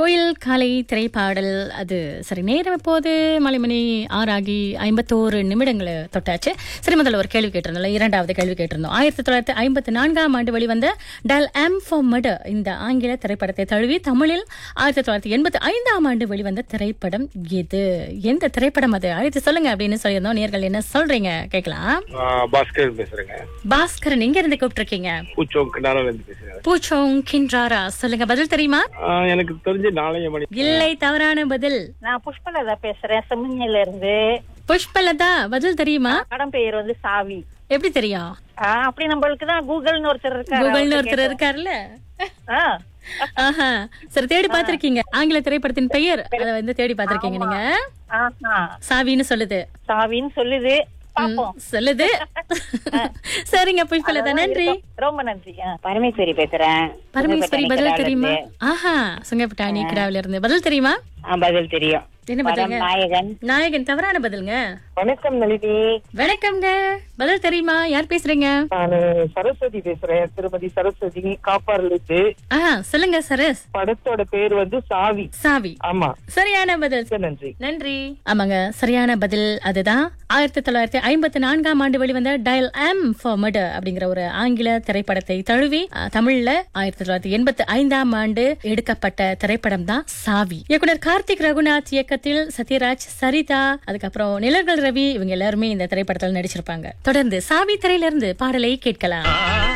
கோயில் காலை திரைப்பாடல் அது சரி நேரம் இப்போது மலைமணி ஆறாகி ஐம்பத்தோரு நிமிடங்களை தொட்டாச்சு சரி முதல்ல ஒரு கேள்வி கேட்டிருந்தோம் இரண்டாவது கேள்வி கேட்டிருந்தோம் ஆயிரத்தி தொள்ளாயிரத்தி ஐம்பத்தி நான்காம் ஆண்டு வெளிவந்த டல் எம் ஃபார் மர்டர் இந்த ஆங்கில திரைப்படத்தை தழுவி தமிழில் ஆயிரத்தி தொள்ளாயிரத்தி எண்பத்தி ஐந்தாம் ஆண்டு வெளிவந்த திரைப்படம் எது எந்த திரைப்படம் அது அழைத்து சொல்லுங்க அப்படின்னு சொல்லியிருந்தோம் நேர்கள் என்ன சொல்றீங்க கேட்கலாம் ஆ, பாஸ்கர் பேசுறேங்க பாஸ்கரன் எங்க இருந்து கூப்பிட்டுருக்கீங்க பூச்சோம் கிணறுல இருந்து பேசுறேன் பூச்சோங் கின்றாரா சொல்லுங்க பதில் தெரியுமா ஆ, எனக்கு தெரிஞ்சு நாளைய மணி இல்லை தவறான பதில் நான் புஷ்பலதா பேசுறேன் செம்மஞ்சில இருந்து புஷ்பலதா பதில் தெரியுமா படம் பெயர் வந்து சாவி எப்படி தெரியும் ஆ, அப்படி நம்மளுக்கு தான் கூகுள்னு ஒருத்தர் இருக்காரு கூகுள்னு அவர்கிட்ட ஒருத்தர் இருக்காருல்ல கேட்டோம். ஆ, ஆஹா சரி தேடி பாத்திருக்கீங்க ஆங்கில திரைப்படத்தின் பெயர் அதை வந்து தேடி பாத்திருக்கீங்க நீங்க ஆஹா. சாவின்னு சொல்லுது சாவின்னு சொல்லுது பாப்போம் சொல்லுது சரிங்க புஷ்பலதா நன்றி ரொம்ப நன்றி ஆ. பரமேஸ்வரி பேசுறேன் பரமேஸ்வரி பதில் தெரியுமா ஆஹா சுங்கப்பட்டாணி கிடாவில இருந்து பதில் தெரியுமா ஆ, பதில் தெரியும் என்ன படம் பதிலுங்க நாயகன் நாயகன் தவறான பதிலுங்க வணக்கம் நளினி வணக்கம்ங்க பதில் தெரியுமா யார் பேசுறீங்க நான் சரஸ்வதி பேசுறேன் திருமதி சரஸ்வதி காப்பாறுல இருந்து ஆஹா சொல்லுங்க சரஸ் படத்தோட பேர் வந்து சாவி சாவி ஆமா சரியான பதில் மிக்க நன்றி நன்றி ஆமாங்க சரியான பதில் அதுதான் ஆயிரத்தி தொள்ளாயிரத்தி ஐம்பத்தி நான்காம் ஆண்டு வெளிவந்த டயல் எம் ஃபார் மர்டர் அப்படிங்கிற ஒரு ஆங்கில திரைப்படத்தை தழுவி அஹ், தமிழ்ல ஆயிரத்தி தொள்ளாயிரத்தி எண்பத்தி ஐந்தாம் ஆண்டு எடுக்கப்பட்ட திரைப்படம் தான் சாவி இயக்குனர் கார்த்திக் ரகுநாத் இயக்கத்தில் சத்யராஜ் சரிதா அதுக்கப்புறம் நிலர்கள் ரவி இவங்க எல்லாருமே இந்த திரைப்படத்தில் நடிச்சிருப்பாங்க தொடர்ந்து சாவி திரையிலிருந்து பாடலை கேட்கலாம்